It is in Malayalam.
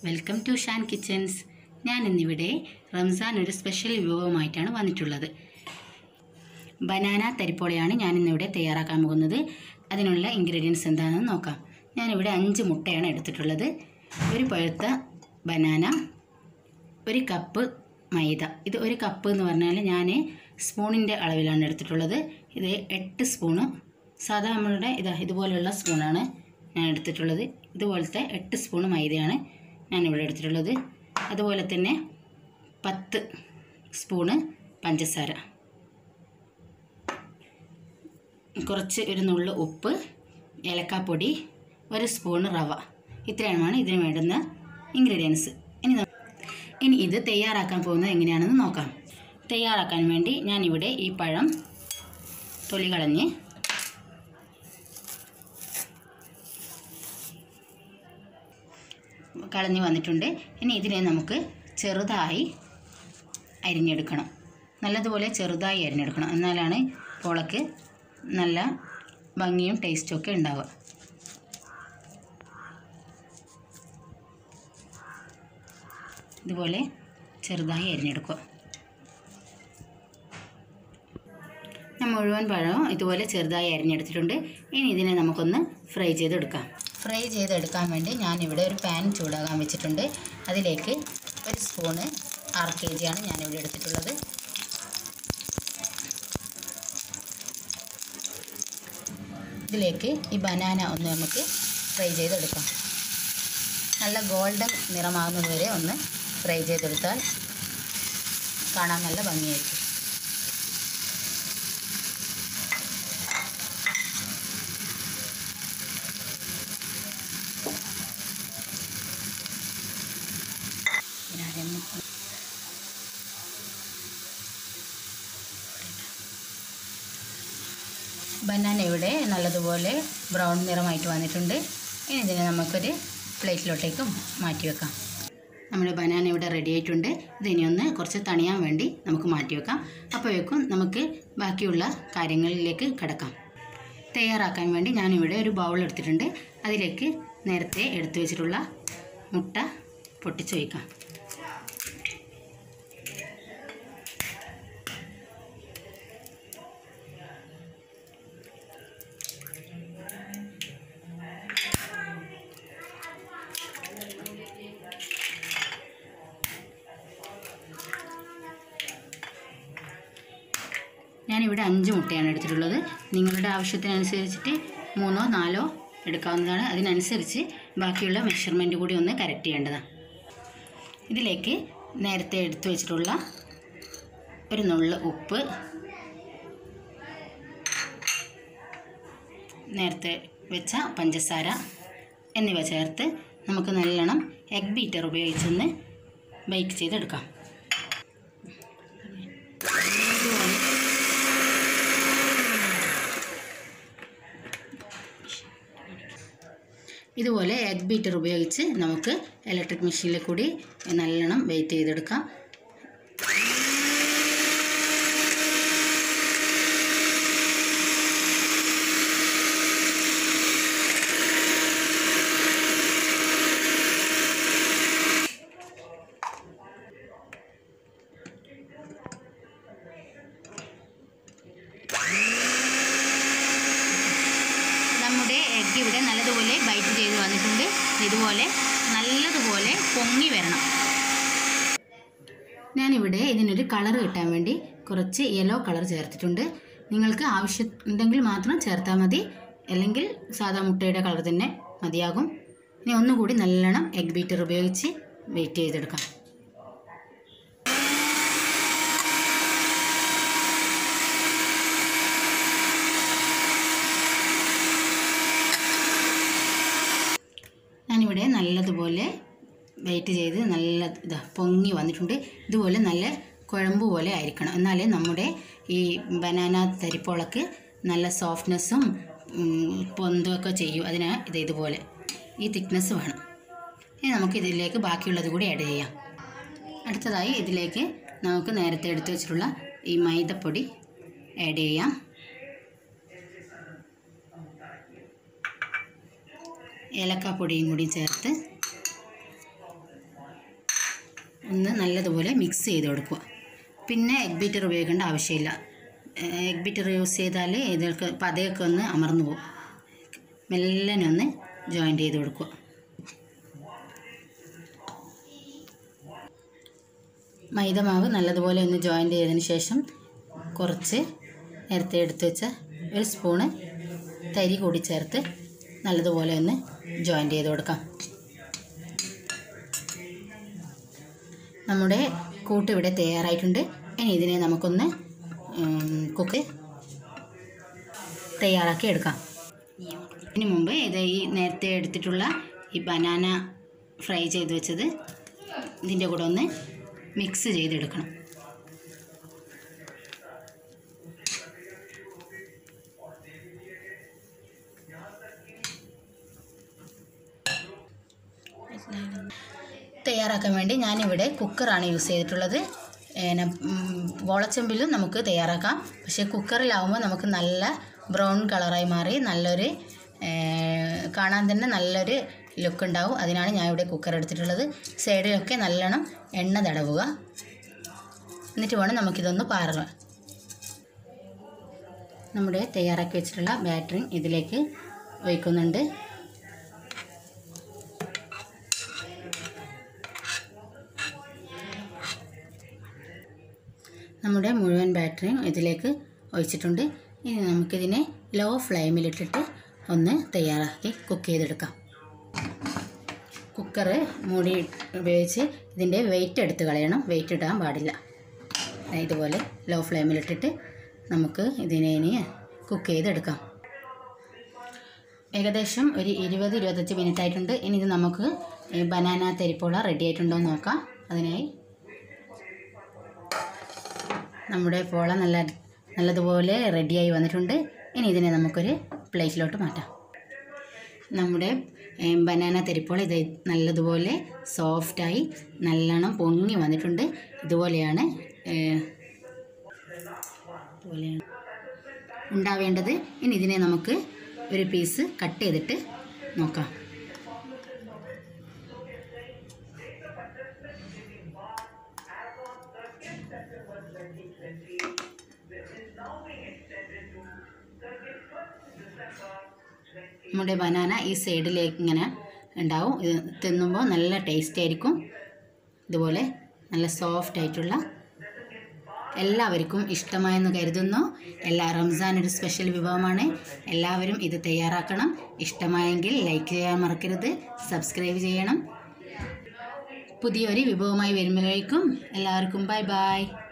വെൽക്കം ടു ഷാൻ കിച്ചൻസ് ഞാൻ ഇന്നിവിടെ റംസാൻ ഒരു സ്പെഷ്യൽ വിഭവമായിട്ടാണ് വന്നിട്ടുള്ളത് ബനാന തരിപ്പോളയാണ് ഞാൻ ഇന്നിവിടെ തയ്യാറാക്കാൻ പോകുന്നത് അതിനുള്ള ഇൻഗ്രീഡിയൻസ് എന്താണെന്ന് നോക്കാം ഞാനിവിടെ അഞ്ച് മുട്ടയാണ് എടുത്തിട്ടുള്ളത് ഒരു പഴുത്ത ബനാന ഒരു കപ്പ് മൈദ ഇത് ഒരു കപ്പ് എന്ന് പറഞ്ഞാൽ ഞാൻ സ്പൂണിൻ്റെ അളവിലാണ് എടുത്തിട്ടുള്ളത് ഇത് എട്ട് സ്പൂണ് സാധാ നമ്മളുടെ ഇതാ ഇതുപോലെയുള്ള സ്പൂണാണ് ഞാൻ എടുത്തിട്ടുള്ളത് ഇതുപോലത്തെ എട്ട് സ്പൂണ് മൈദയാണ് ഞാനിവിടെ എടുത്തിട്ടുള്ളത് അതുപോലെ തന്നെ പത്ത് സ്പൂണ് പഞ്ചസാര കുറച്ച് ഒരു നുള്ളു ഉപ്പ് ഏലക്കാപ്പൊടി ഒരു സ്പൂണ് റവ ഇത്രയുമാണ് ഇതിന് വേണ്ടുന്ന ഇൻഗ്രീഡിയൻസ് ഇനി ന- ഇനി ഇത് തയ്യാറാക്കാൻ പോകുന്നത് എങ്ങനെയാണെന്ന് നോക്കാം തയ്യാറാക്കാൻ വേണ്ടി ഞാനിവിടെ ഈ പഴം തൊലി കളഞ്ഞ് കളഞ്ഞ് വന്നിട്ടുണ്ട് ഇനി ഇതിനെ നമുക്ക് ചെറുതായി അരിഞ്ഞെടുക്കണം നല്ലതുപോലെ ചെറുതായി അരിഞ്ഞെടുക്കണം എന്നാലാണ് പോളക്ക് നല്ല ഭംഗിയും ടേസ്റ്റും ഒക്കെ ഉണ്ടാവുക ഇതുപോലെ ചെറുതായി അരിഞ്ഞെടുക്കുക ഞാൻ മുഴുവൻ പഴവും ഇതുപോലെ ചെറുതായി അരിഞ്ഞെടുത്തിട്ടുണ്ട് ഇനി ഇതിനെ നമുക്കൊന്ന് ഫ്രൈ ചെയ്തെടുക്കാം ഫ്രൈ ചെയ്തെടുക്കാൻ വേണ്ടി ഞാനിവിടെ ഒരു പാൻ ചൂടാകാൻ വെച്ചിട്ടുണ്ട് അതിലേക്ക് ഒരു സ്പൂണ് ആറ് കെ ജിയാണ് ഞാനിവിടെ എടുത്തിട്ടുള്ളത് ഇതിലേക്ക് ഈ ബനാന ഒന്ന് നമുക്ക് ഫ്രൈ ചെയ്തെടുക്കാം നല്ല ഗോൾഡൻ നിറമാകുന്നത് വരെ ഒന്ന് ഫ്രൈ ചെയ്തെടുത്താൽ കാണാൻ നല്ല ഭംഗിയായിരിക്കും ഞാനൊന്ന് ബനാന ഇവിടെ നല്ലതുപോലെ ബ്രൗൺ നിറമായിട്ട് വന്നിട്ടുണ്ട് ഇനി ഇതിനെ നമുക്കൊരു പ്ലേറ്റിലോട്ടേക്ക് മാറ്റി വെക്കാം നമ്മുടെ ബനാന ഇവിടെ റെഡി ആയിട്ടുണ്ട് ഇതിനി ഒന്ന് കുറച്ച് തണിയാൻ വേണ്ടി നമുക്ക് മാറ്റി വെക്കാം അപ്പോഴേക്കും നമുക്ക് ബാക്കിയുള്ള കാര്യങ്ങളിലേക്ക് കിടക്കാം തയ്യാറാക്കാൻ വേണ്ടി ഞാനിവിടെ ഒരു ബൗൾ എടുത്തിട്ടുണ്ട് അതിലേക്ക് നേരത്തെ എടുത്തു വെച്ചിട്ടുള്ള മുട്ട പൊട്ടിച്ച് വയ്ക്കാം ഞാനിവിടെ അഞ്ച് മുട്ടയാണ് എടുത്തിട്ടുള്ളത് നിങ്ങളുടെ ആവശ്യത്തിനനുസരിച്ചിട്ട് മൂന്നോ നാലോ എടുക്കാവുന്നതാണ് അതിനനുസരിച്ച് ബാക്കിയുള്ള മെഷർമെൻറ്റ് കൂടി ഒന്ന് കറക്റ്റ് ചെയ്യേണ്ടതാണ് ഇതിലേക്ക് നേരത്തെ എടുത്തു വെച്ചിട്ടുള്ള ഒരു നുള്ള് ഉപ്പ് നേരത്തെ വെച്ച പഞ്ചസാര എന്നിവ ചേർത്ത് നമുക്ക് നല്ലോണം എഗ് ബീറ്റർ ഉപയോഗിച്ചൊന്ന് ബേക്ക് ചെയ്തെടുക്കാം ഇതുപോലെ എഗ് ബീറ്റർ ഉപയോഗിച്ച് നമുക്ക് ഇലക്ട്രിക് മെഷീനിൽ കൂടി നല്ലോണം വെയിറ്റ് ചെയ്തെടുക്കാം നമ്മുടെ എഗ്ഗ് ഇവിടെ നല്ലതുപോലെ ബൈറ്റ് ചെയ്ത് വന്നിട്ടുണ്ട് ഇതുപോലെ നല്ലതുപോലെ പൊങ്ങി വരണം ഞാനിവിടെ ഇതിനൊരു കളർ കിട്ടാൻ വേണ്ടി കുറച്ച് യെല്ലോ കളർ ചേർത്തിട്ടുണ്ട് നിങ്ങൾക്ക് ആവശ്യം ഉണ്ടെങ്കിൽ മാത്രം ചേർത്താൽ മതി അല്ലെങ്കിൽ സാധാ മുട്ടയുടെ കളർ തന്നെ മതിയാകും ഇനി ഒന്നുകൂടി നല്ലോണം എഗ് ബീറ്റർ ഉപയോഗിച്ച് വെയിറ്റ് ചെയ്തെടുക്കാം ഞാനിവിടെ നല്ലതുപോലെ വെയിറ്റ് ചെയ്ത് നല്ല ഇതാ പൊങ്ങി വന്നിട്ടുണ്ട് ഇതുപോലെ നല്ല കുഴമ്പ് പോലെ ആയിരിക്കണം എന്നാലേ നമ്മുടെ ഈ ബനാന തരിപ്പോളക്ക് നല്ല സോഫ്റ്റ്നെസ്സും പൊന്തുമൊക്കെ ചെയ്യും അതിന് ഇത് ഇതുപോലെ ഈ തിക്നെസ് വേണം ഇനി നമുക്ക് ഇതിലേക്ക് ബാക്കിയുള്ളത് കൂടി ആഡ് ചെയ്യാം അടുത്തതായി ഇതിലേക്ക് നമുക്ക് നേരത്തെ എടുത്തു വെച്ചിട്ടുള്ള ഈ മൈദപ്പൊടി ആഡ് ചെയ്യാം ഏലക്കാപ്പൊടിയും കൂടി ചേർത്ത് ഒന്ന് നല്ലതുപോലെ മിക്സ് ചെയ്ത് കൊടുക്കുക പിന്നെ എഗ് ബീറ്റർ ഉപയോഗിക്കേണ്ട ആവശ്യമില്ല എഗ് ബീറ്റർ യൂസ് ചെയ്താൽ ഇതൊക്കെ പതയൊക്കെ ഒന്ന് അമർന്നു പോകും മെല്ലനെ ഒന്ന് ജോയിൻ്റ് ചെയ്ത് കൊടുക്കുക മൈദമാവ് നല്ലതുപോലെ ഒന്ന് ജോയിൻ്റ് ചെയ്തതിന് ശേഷം കുറച്ച് നേരത്തെ എടുത്ത് വെച്ച ഒരു സ്പൂണ് തരി കൂടി ചേർത്ത് നല്ലതുപോലെ ഒന്ന് ജോയിൻ്റ് ചെയ്ത് കൊടുക്കാം നമ്മുടെ കൂട്ട് ഇവിടെ തയ്യാറായിട്ടുണ്ട് ഇനി ഇതിനെ നമുക്കൊന്ന് ഉം, കുക്ക് തയ്യാറാക്കി എടുക്കാം ഇതിന് മുമ്പ് ഇത് ഈ നേരത്തെ എടുത്തിട്ടുള്ള ഈ ബനാന ഫ്രൈ ചെയ്ത് വെച്ചത് ഇതിൻ്റെ കൂടെ ഒന്ന് മിക്സ് ചെയ്തെടുക്കണം തയ്യാറാക്കാൻ വേണ്ടി ഞാനിവിടെ കുക്കറാണ് യൂസ് ചെയ്തിട്ടുള്ളത് ഏന, ഉം, വോളച്ചെമ്പിലും നമുക്ക് തയ്യാറാക്കാം പക്ഷേ കുക്കറിലാവുമ്പോൾ നമുക്ക് നല്ല ബ്രൗൺ കളറായി മാറി നല്ലൊരു ഏ, കാണാൻ തന്നെ നല്ലൊരു ലുക്ക് ഉണ്ടാവും അതിനാണ് ഞാൻ ഇവിടെ കുക്കർ എടുത്തിട്ടുള്ളത് സൈഡിലൊക്കെ നല്ലോണം എണ്ണ തടവുക എന്നിട്ട് വേണം നമുക്കിതൊന്ന് പാറുക നമ്മുടെ തയ്യാറാക്കി വെച്ചിട്ടുള്ള ബാറ്ററി ഇതിലേക്ക് ഒഴിക്കുന്നുണ്ട് നമ്മുടെ മുഴുവൻ ബാറ്ററിയും ഇതിലേക്ക് ഒഴിച്ചിട്ടുണ്ട് ഇനി നമുക്കിതിനെ ലോ ഫ്ലെയിമിലിട്ടിട്ട് ഒന്ന് തയ്യാറാക്കി കുക്ക് ചെയ്തെടുക്കാം കുക്കറ് മൂടി ഉപയോഗിച്ച് ഇതിൻ്റെ വെയിറ്റ് എടുത്ത് കളയണം വെയിറ്റ് ഇടാൻ പാടില്ല ദേ ഇതുപോലെ ലോ ഫ്ലെയിമിലിട്ടിട്ട് നമുക്ക് ഇതിനെ ഇനി കുക്ക് ചെയ്തെടുക്കാം ഏകദേശം ഒരു ഇരുപത് ഇരുപത്തഞ്ച് മിനിറ്റ് ആയിട്ടുണ്ട് ഇനി ഇത് നമുക്ക് ഈ ബനാന തെരിപ്പോള റെഡി ആയിട്ടുണ്ടോ എന്ന് നോക്കാം അതിനായി നമ്മുടെ പോള നല്ല നല്ലതുപോലെ റെഡിയായി വന്നിട്ടുണ്ട് ഇനി ഇതിനെ നമുക്കൊരു പ്ലേറ്റിലോട്ട് മാറ്റാം നമ്മുടെ ഏം, ബനാന തെരിപ്പോൾ ഇത് നല്ലതുപോലെ സോഫ്റ്റായി നല്ലോണം പൊങ്ങി വന്നിട്ടുണ്ട് ഇതുപോലെയാണ് ഏ, ഇതുപോലെയാണ് ഉണ്ടാവേണ്ടത് ഇനി ഇതിനെ നമുക്ക് ഒരു പീസ് കട്ട് ചെയ്തിട്ട് നോക്കാം നമ്മുടെ ബനാന ഈ സൈഡിലേക്ക് ഇങ്ങനെ ഉണ്ടാവും ഇത് തിന്നുമ്പോൾ നല്ല ടേസ്റ്റ് ആയിരിക്കും ഇതുപോലെ നല്ല സോഫ്റ്റ് ആയിട്ടുള്ള എല്ലാവർക്കും ഇഷ്ടമായെന്ന് കരുതുന്നു എല്ലാ റംസാൻ ഒരു സ്പെഷ്യൽ വിഭവമാണ് എല്ലാവരും ഇത് തയ്യാറാക്കണം ഇഷ്ടമായെങ്കിൽ ലൈക്ക് ചെയ്യാൻ മറക്കരുത് സബ്സ്ക്രൈബ് ചെയ്യണം പുതിയൊരു വിഭവമായി വരുമ്പോഴേക്കും എല്ലാവർക്കും ബൈ ബൈ